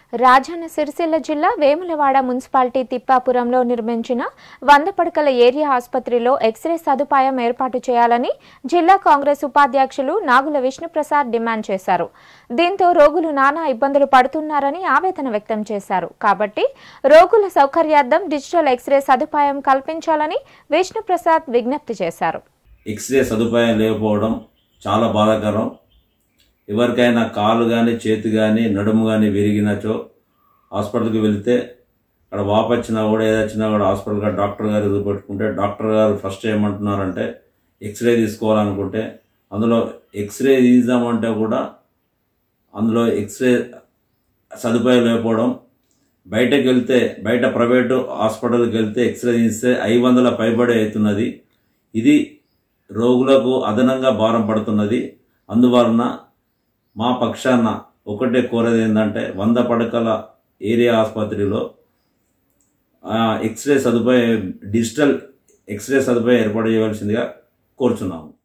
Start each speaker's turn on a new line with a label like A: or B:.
A: రాజన్న సిరిసిల్ల జిల్లా వేములవాడ మున్సిపాలిటీ తిప్పాపురంలో నిర్మించిన వంద పడకల ఏరియా ఆసుపత్రిలో ఎక్స్రే సదుపాయం ఏర్పాటు చేయాలని జిల్లా కాంగ్రెస్ ఉపాధ్యక్షులు నాగుల విష్ణుప్రసాద్ డిమాండ్ చేశారు దీంతో రోగులు నానా ఇబ్బందులు పడుతున్నారని ఆవేదన వ్యక్తం చేశారు కాబట్టి రోగుల సౌకర్యార్థం డిజిటల్ ఎక్స్రే సదుపాయం కల్పించాలని విష్ణుప్రసాద్ విజ్ఞప్తి చేశారు
B: ఎక్స్రే సదుపాయం లేకపోవడం చాలా బాధాకరం ఎవరికైనా కాలు కానీ చేతి కానీ నడుము కానీ విరిగినచో హాస్పిటల్కి వెళితే అక్కడ వాపొచ్చినా కూడా ఏదొచ్చినా కూడా హాస్పిటల్ గారు డాక్టర్ గారు ఎదురు పెట్టుకుంటే డాక్టర్ గారు ఫస్ట్ ఏమంటున్నారంటే ఎక్స్రే తీసుకోవాలనుకుంటే అందులో ఎక్స్రే తీద్దామంటే కూడా అందులో ఎక్స్రే సదుపాయం లేకపోవడం బయటకు వెళ్తే బయట ప్రైవేటు హాస్పిటల్కి వెళ్తే ఎక్స్రే తీస్తే ఐదు వందల పైబడి అవుతున్నది ఇది రోగులకు అదనంగా భారం పడుతున్నది అందువలన మా పక్షాన ఒకటే కోరేది ఏంటంటే వంద పడకల ఏరియా ఆసుపత్రిలో ఆ, ఎక్స్రే సదుపాయం డిజిటల్ ఎక్స్రే సదుపాయం ఏర్పాటు చేయవలసిందిగా కోరుచున్నాము